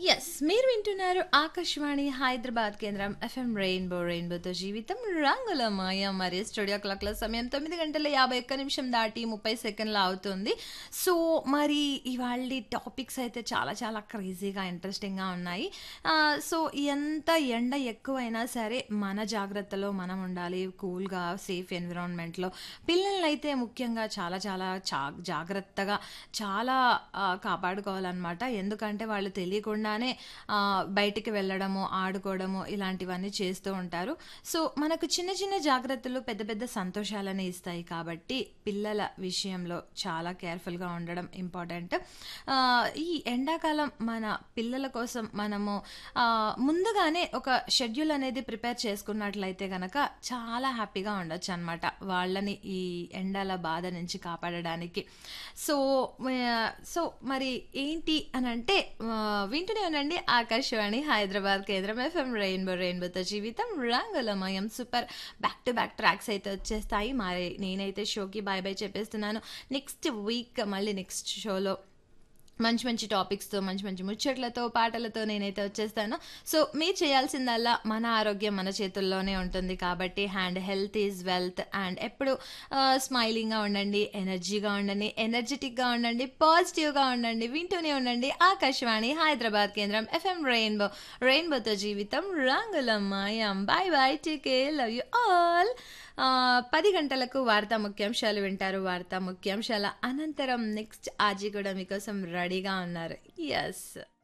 yes మీరు వింటున్నారు ఆకాశవాణి హైదరాబాద్ కేంద్రం ఎఫ్ఎం రెయిన్బో రెయిన్బోతో జీవితం రంగుల మాయ మరి స్టూడియో క్లాక్ల సమయం తొమ్మిది గంటల యాభై ఒక్క నిమిషం దాటి ముప్పై సెకండ్లు అవుతుంది సో మరి ఇవాళ టాపిక్స్ అయితే చాలా చాలా క్రేజీగా ఇంట్రెస్టింగ్గా ఉన్నాయి ఆ, సో ఎంత ఎండ ఎక్కువైనా సరే మన జాగ్రత్తలో మనం ఉండాలి కూల్గా సేఫ్ ఎన్విరాన్మెంట్లో పిల్లల్ని అయితే ముఖ్యంగా చాలా చాలా చా జాగ్రత్తగా చాలా ఆ, కాపాడుకోవాలన్నమాట ఎందుకంటే వాళ్ళు తెలియకుండానే ఆ, బయటికి వెళ్ళడము ఆడుకోవడము ఇలాంటివన్నీ చేస్తూ ఉంటారు సో మనకు చిన్న చిన్న జాగ్రత్తలు పెద్ద పెద్ద సంతోషాలని ఇస్తాయి కాబట్టి పిల్లల విషయంలో చాలా కేర్ఫుల్గా ఉండడం ఇంపార్టెంట్ ఆ, ఈ ఎండాకాలం మన పిల్లల కోసం మనము ఆ, ముందుగానే ఒక షెడ్యూల్ అనేది ప్రిపేర్ చేసుకున్నట్లయితే గనక చాలా హ్యాపీగా ఉండొచ్చు అనమాట వాళ్ళని ఈ ఎండల బాధ నుంచి కాపాడడానికి సో ఆ, సో మరి ఏంటి అని అంటే ఆ, వింటూనే ఉండండి ఆకాశవాణి హైదరాబాద్ కేంద్రం ఎఫ్ఎం రెయిన్బో రెయిన్బోతో జీవితం రంగులమయం super back to back tracks అయితే వచ్చేస్తాయి మరి నేనైతే షోకి బాయ్ బాయ్ చెప్పేస్తున్నాను నెక్స్ట్ వీక్ మళ్ళీ నెక్స్ట్ షోలో మంచి మంచి టాపిక్స్తో మంచి మంచి ముచ్చట్లతో పాటలతో నేనైతే వచ్చేస్తాను సో మీరు చేయాల్సిందల్లా మన ఆరోగ్యం మన చేతుల్లోనే ఉంటుంది కాబట్టి and health is wealth and ఎప్పుడు స్మైలింగ్గా ఉండండి ఎనర్జీగా ఉండండి ఎనర్జెటిక్గా ఉండండి పాజిటివ్గా ఉండండి వింటూనే ఉండండి ఆకాశవాణి హైదరాబాద్ కేంద్రం ఎఫ్ఎం రెయిన్బో రెయిన్బోతో జీవితం రంగుల మాయం bye bye TK love you all ఆ, పది గంటలకు వార్తా ముఖ్యాంశాలు వింటారు వార్తా ముఖ్యాంశాల అనంతరం నెక్స్ట్ ఆజీ కూడా మీకోసం రెడీగా ఉన్నారు ఎస్